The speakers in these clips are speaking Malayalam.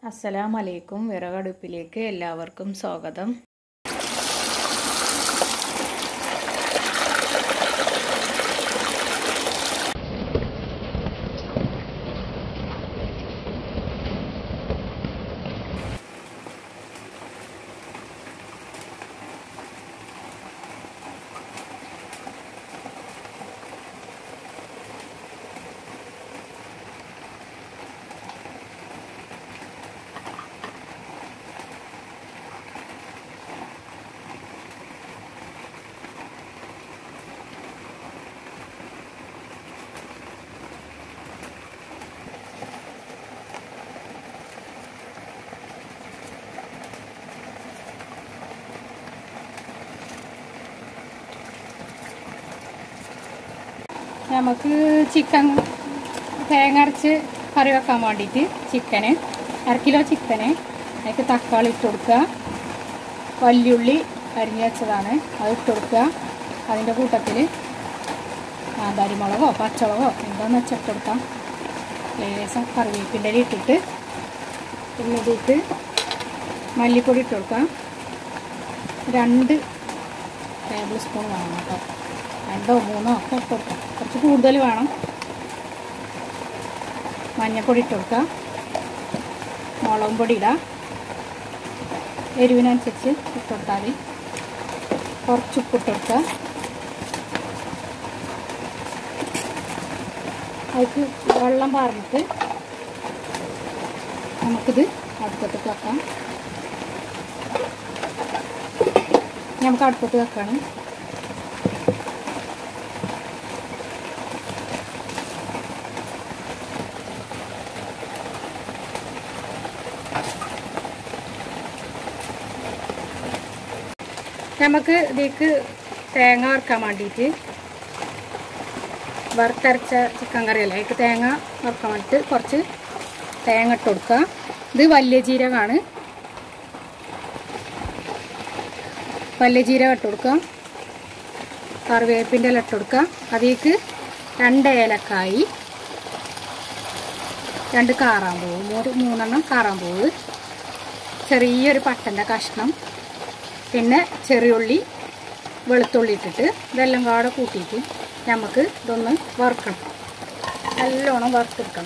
അസ്സലാം അലൈക്കും വിറകടുപ്പിലേക്ക് എല്ലാവർക്കും സ്വാഗതം നമുക്ക് ചിക്കൻ തേങ്ങ അരച്ച് കറി വെക്കാൻ വേണ്ടിയിട്ട് ചിക്കന് അര കിലോ ചിക്കന് അതിലേക്ക് തക്കാളി ഇട്ട് കൊടുക്കുക വല്യുള്ളി അരിഞ്ഞ് വെച്ചതാണ് അത് ഇട്ട് കൊടുക്കുക അതിൻ്റെ കൂട്ടത്തിൽ കാന്താരി മുളകോ പച്ചമുളകോ എന്താണെന്ന് വെച്ചാൽ ഇട്ട് കൊടുക്കാം ലേശം കറിവേപ്പിൻ്റെ ഇല ഇട്ടിട്ട് പിന്നെ ഇതിട്ട് മല്ലിപ്പൊടി ഇട്ട് കൊടുക്കാം രണ്ട് ടേബിൾ സ്പൂൺ വേണം കേട്ടോ രണ്ടോ മൂന്നോ ഒക്കെ ഇട്ട് കൊടുക്കാം കുറച്ച് കൂടുതൽ വേണം മഞ്ഞൾപ്പൊടി ഇട്ട് കൊടുക്കാം മുളകും പൊടി ഇടാം എരിവിനനുസരിച്ച് ഇട്ട് കൊടുത്താൽ മതി കുറച്ച് ഉപ്പ് ഇട്ട് കൊടുക്കുക അതിക്ക് വെള്ളം പാർന്നിട്ട് നമുക്കിത് അടുപ്പത്ത് വെക്കാം നമുക്ക് അടുപ്പത്ത് വെക്കണം നമുക്ക് ഇതിലേക്ക് തേങ്ങ വറുക്കാൻ വേണ്ടിയിട്ട് വറുത്തരച്ച ചിക്കൻ കറിയല്ലേ അതിലേക്ക് തേങ്ങ വറുക്കാൻ വേണ്ടിയിട്ട് കുറച്ച് തേങ്ങ ഇട്ട് കൊടുക്കുക ഇത് വലിയ ജീരകമാണ് വലിയ ജീരകം ഇട്ട് കൊടുക്കുക കറിവേപ്പിൻ്റെ ഇല ഇട്ട് കൊടുക്കുക അതിലേക്ക് രണ്ട് ഏലക്കായി രണ്ട് കാറാമ്പൂവ് ഒരു മൂന്നെണ്ണം കാറാമ്പൂവ് ചെറിയൊരു പട്ടൻ്റെ കഷ്ണം പിന്നെ ചെറിയുള്ളി വെളുത്തുള്ളി ഇട്ടിട്ട് ഇതെല്ലാം കൂടെ കൂട്ടിയിട്ട് നമുക്ക് ഇതൊന്ന് വറുക്കണം നല്ലോണം വറുത്തെടുക്കണം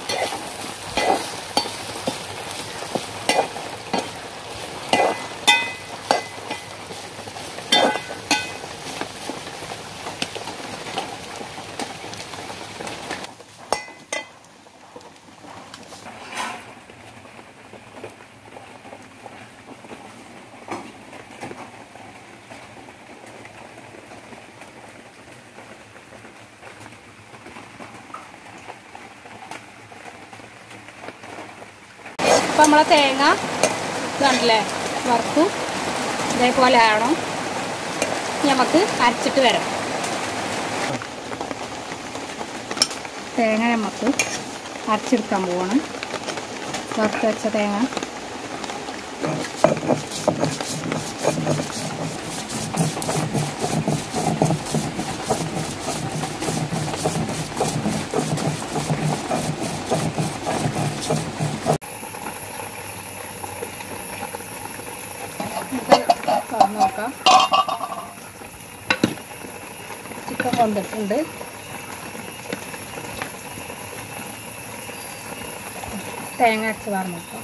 ഇപ്പം നമ്മളെ തേങ്ങ കണ്ടില്ലേ വറുത്തു ഇതേപോലെ ആണോ നമുക്ക് അരച്ചിട്ട് വരാം തേങ്ങ നമുക്ക് അരച്ചെടുക്കാൻ പോവാണ് വറുത്ത് വെച്ച തേങ്ങ തുറന്ന് നോക്കാം ചിക്കൻ കൊണ്ടിട്ടുണ്ട് തേങ്ങ അരച്ച് വാർന്ന് നോക്കാം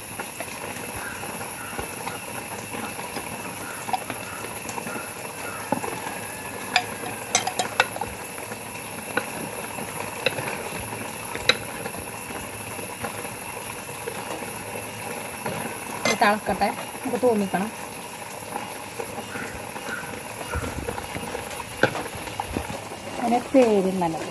ഇത് തിളക്കട്ടെ നമുക്ക് തോന്നിക്കണം അതിന് പേരും നല്ലത്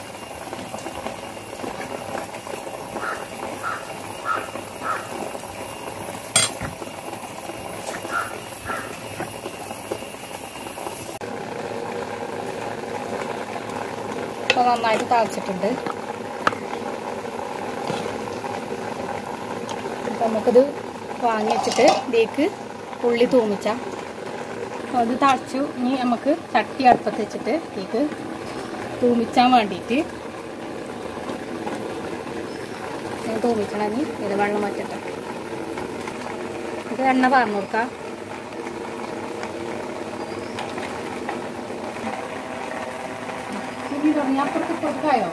ഇപ്പോൾ നന്നായിട്ട് തിളച്ചിട്ടുണ്ട് ഇപ്പം നമുക്കിത് വാങ്ങി വെച്ചിട്ട് ഇതിലേക്ക് ഉള്ളി തൂമിച്ചാൽ അത് തിളച്ചു ഇനി നമുക്ക് ചട്ടി അടുപ്പത്ത് വെച്ചിട്ട് ഇതിലേക്ക് തൂമിച്ചാൻ വേണ്ടിയിട്ട് ഞാൻ തൂമിക്കണമെങ്കിൽ ഇത് വെള്ളം വറ്റട്ടെ ഇത് എണ്ണ പറഞ്ഞു കൊടുക്കാം ഇനി തുടങ്ങി അപ്പുറത്ത് കൊടുക്കായോ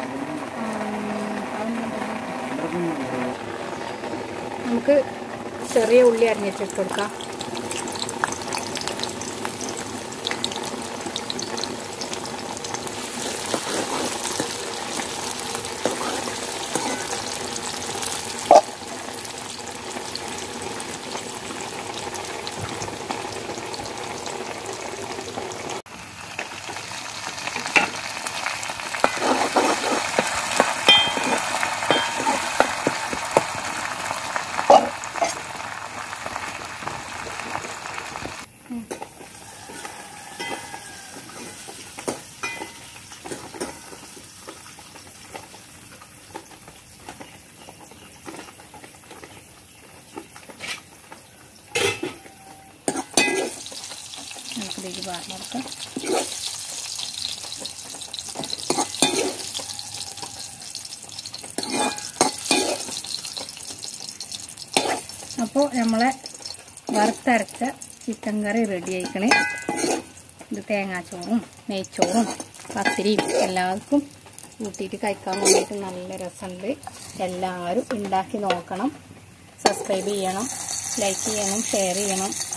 നമുക്ക് ചെറിയ ഉള്ളി അരിഞ്ഞിട്ടിട്ട് കൊടുക്കാം നമുക്കിതിലേക്ക് പറഞ്ഞു കൊടുക്കാം അപ്പോൾ നമ്മളെ വറുത്തരച്ച ചിക്കൻ കറി റെഡി ആയിക്കണേ ഇത് തേങ്ങാച്ചോറും നെയ്ച്ചോറും പത്തിരിയും എല്ലാവർക്കും കൂട്ടിയിട്ട് കഴിക്കാൻ വേണ്ടിയിട്ട് നല്ല രസമുണ്ട് എല്ലാവരും ഉണ്ടാക്കി നോക്കണം സബ്സ്ക്രൈബ് ചെയ്യണം ലൈക്ക് ചെയ്യണം ഷെയർ ചെയ്യണം